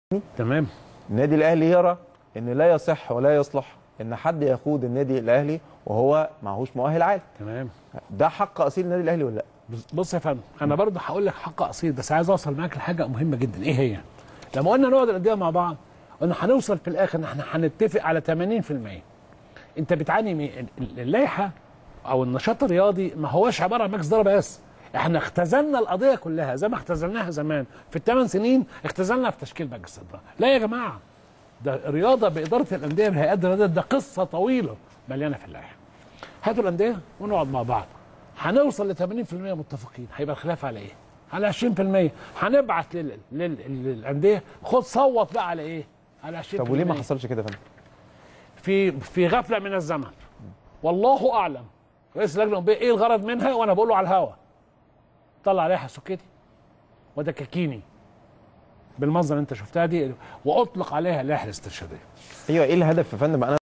تمام النادي الاهلي يرى ان لا يصح ولا يصلح ان حد يقود النادي الاهلي وهو معهوش مؤهل عالي تمام ده حق اصيل النادي الاهلي ولا لا بص- بص يا فندم انا برضه هقول لك حق اصيل بس عايز اوصل معاك لحاجه مهمه جدا ايه هي؟ لما قلنا نقعد الانديه مع بعض قلنا هنوصل في الاخر ان احنا هنتفق على 80% انت بتعاني من ال- اللائحه او النشاط الرياضي ما هوش عباره عن ماكس ضربه بس احنا اختزلنا القضيه كلها زي ما اختزلناها زمان في الثمان سنين اختزلنا في تشكيل مجلس الاداره لا يا جماعه ده رياضه باداره الانديه بهيئات الرياضيه ده قصه طويله مليانه في اللائحه هاتوا الانديه ونقعد مع بعض هنوصل ل 80% متفقين هيبقى الخلاف على ايه؟ على 20% هنبعت لل... لل... للانديه خد صوت بقى على ايه؟ على 20% طب وليه ما حصلش كده يا فندم في في غفله من الزمن والله اعلم رئيس اللجنه الاولمبيه ايه الغرض منها وانا بقول له على الهوا طلع لائحه سكتي ودكاكيني بالمنظر اللي انت شفتها دي واطلق عليها اللائحه الاسترشاديه ايوه ايه الهدف يا فندم انا